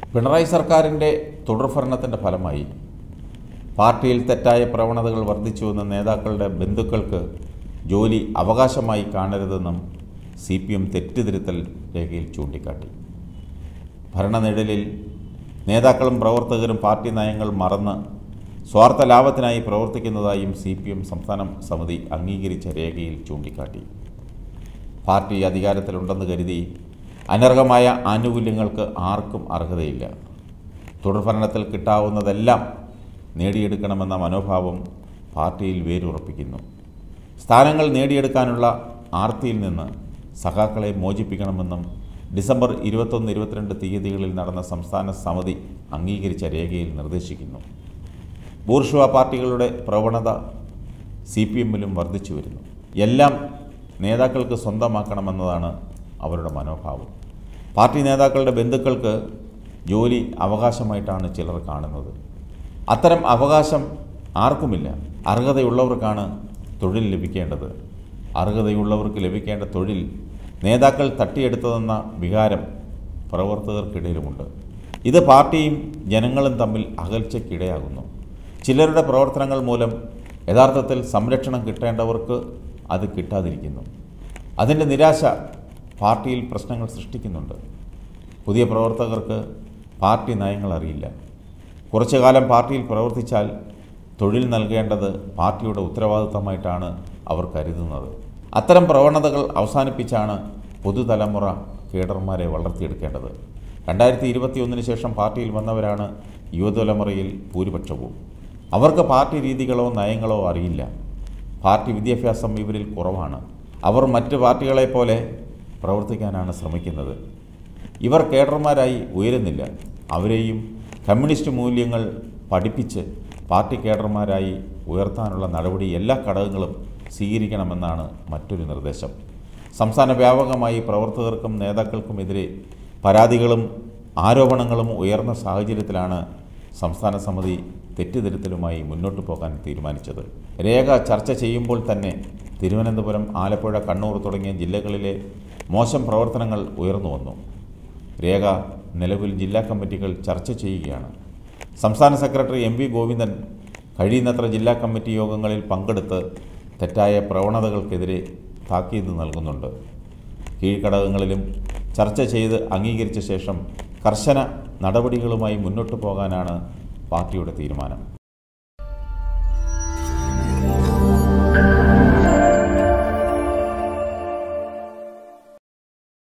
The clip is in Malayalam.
പിണറായി സർക്കാരിൻ്റെ തുടർഭരണത്തിൻ്റെ ഫലമായി പാർട്ടിയിൽ തെറ്റായ പ്രവണതകൾ വർദ്ധിച്ചുവെന്ന് നേതാക്കളുടെ ബന്ധുക്കൾക്ക് ജോലി അവകാശമായി കാണരുതെന്നും സി പി എം തെറ്റുതിരുത്തൽ രേഖയിൽ ചൂണ്ടിക്കാട്ടി ഭരണനിഴലിൽ നേതാക്കളും പ്രവർത്തകരും പാർട്ടി നയങ്ങൾ മറന്ന് സ്വാർത്ഥ ലാഭത്തിനായി പ്രവർത്തിക്കുന്നതായും സി പി എം സംസ്ഥാന സമിതി അംഗീകരിച്ച രേഖയിൽ ചൂണ്ടിക്കാട്ടി പാർട്ടി അധികാരത്തിലുണ്ടെന്ന് കരുതി അനർഹമായ ആനുകൂല്യങ്ങൾക്ക് ആർക്കും അർഹതയില്ല തുടർഭരണത്തിൽ കിട്ടാവുന്നതെല്ലാം നേടിയെടുക്കണമെന്ന മനോഭാവം പാർട്ടിയിൽ വേരുറപ്പിക്കുന്നു സ്ഥാനങ്ങൾ നേടിയെടുക്കാനുള്ള ആർത്തിയിൽ നിന്ന് സഖാക്കളെ മോചിപ്പിക്കണമെന്നും ഡിസംബർ ഇരുപത്തൊന്ന് ഇരുപത്തിരണ്ട് തീയതികളിൽ നടന്ന സംസ്ഥാന സമിതി അംഗീകരിച്ച രേഖയിൽ നിർദ്ദേശിക്കുന്നു ബൂർഷുവ പാർട്ടികളുടെ പ്രവണത സി പി എമ്മിലും വർദ്ധിച്ചു വരുന്നു എല്ലാം നേതാക്കൾക്ക് സ്വന്തമാക്കണമെന്നതാണ് അവരുടെ മനോഭാവം പാർട്ടി നേതാക്കളുടെ ബന്ധുക്കൾക്ക് ജോലി അവകാശമായിട്ടാണ് ചിലർ കാണുന്നത് അത്തരം അവകാശം ആർക്കുമില്ല അർഹതയുള്ളവർക്കാണ് തൊഴിൽ ലഭിക്കേണ്ടത് അർഹതയുള്ളവർക്ക് ലഭിക്കേണ്ട തൊഴിൽ നേതാക്കൾ തട്ടിയെടുത്തതെന്ന വികാരം പ്രവർത്തകർക്കിടയിലുമുണ്ട് ഇത് പാർട്ടിയും ജനങ്ങളും തമ്മിൽ അകൽച്ചയ്ക്കിടയാകുന്നു ചിലരുടെ പ്രവർത്തനങ്ങൾ മൂലം യഥാർത്ഥത്തിൽ സംരക്ഷണം കിട്ടേണ്ടവർക്ക് അത് കിട്ടാതിരിക്കുന്നു അതിൻ്റെ നിരാശ പാർട്ടിയിൽ പ്രശ്നങ്ങൾ സൃഷ്ടിക്കുന്നുണ്ട് പുതിയ പ്രവർത്തകർക്ക് പാർട്ടി നയങ്ങൾ അറിയില്ല കുറച്ചു കാലം പാർട്ടിയിൽ പ്രവർത്തിച്ചാൽ തൊഴിൽ നൽകേണ്ടത് പാർട്ടിയുടെ ഉത്തരവാദിത്തമായിട്ടാണ് അവർ കരുതുന്നത് അത്തരം പ്രവണതകൾ അവസാനിപ്പിച്ചാണ് പുതുതലമുറ കേഡർമാരെ വളർത്തിയെടുക്കേണ്ടത് രണ്ടായിരത്തി ഇരുപത്തിയൊന്നിന് ശേഷം പാർട്ടിയിൽ വന്നവരാണ് യുവതലമുറയിൽ ഭൂരിപക്ഷവും അവർക്ക് പാർട്ടി രീതികളോ നയങ്ങളോ അറിയില്ല പാർട്ടി വിദ്യാഭ്യാസം ഇവരിൽ കുറവാണ് അവർ മറ്റ് പാർട്ടികളെപ്പോലെ പ്രവർത്തിക്കാനാണ് ശ്രമിക്കുന്നത് ഇവർ കേഡർമാരായി ഉയരുന്നില്ല അവരെയും കമ്മ്യൂണിസ്റ്റ് മൂല്യങ്ങൾ പഠിപ്പിച്ച് പാർട്ടി കേഡർമാരായി ഉയർത്താനുള്ള നടപടി എല്ലാ ഘടകങ്ങളും സ്വീകരിക്കണമെന്നാണ് മറ്റൊരു നിർദ്ദേശം സംസ്ഥാന വ്യാപകമായി പ്രവർത്തകർക്കും നേതാക്കൾക്കുമെതിരെ പരാതികളും ആരോപണങ്ങളും ഉയർന്ന സാഹചര്യത്തിലാണ് സംസ്ഥാന സമിതി തെറ്റിദ്ധരുത്തലുമായി മുന്നോട്ട് പോകാൻ തീരുമാനിച്ചത് രേഖ ചർച്ച ചെയ്യുമ്പോൾ തന്നെ തിരുവനന്തപുരം ആലപ്പുഴ കണ്ണൂർ തുടങ്ങിയ ജില്ലകളിലെ മോശം പ്രവർത്തനങ്ങൾ ഉയർന്നു വന്നു രേഖ നിലവിൽ ജില്ലാ കമ്മിറ്റികൾ ചർച്ച ചെയ്യുകയാണ് സംസ്ഥാന സെക്രട്ടറി എം വി ഗോവിന്ദൻ കഴിയുന്നത്ര ജില്ലാ കമ്മിറ്റി യോഗങ്ങളിൽ പങ്കെടുത്ത് തെറ്റായ പ്രവണതകൾക്കെതിരെ താക്കീത് നൽകുന്നുണ്ട് കീഴ്ഘടകങ്ങളിലും ചർച്ച ചെയ്ത് അംഗീകരിച്ച ശേഷം കർശന നടപടികളുമായി മുന്നോട്ട് പോകാനാണ് പാർട്ടിയുടെ തീരുമാനം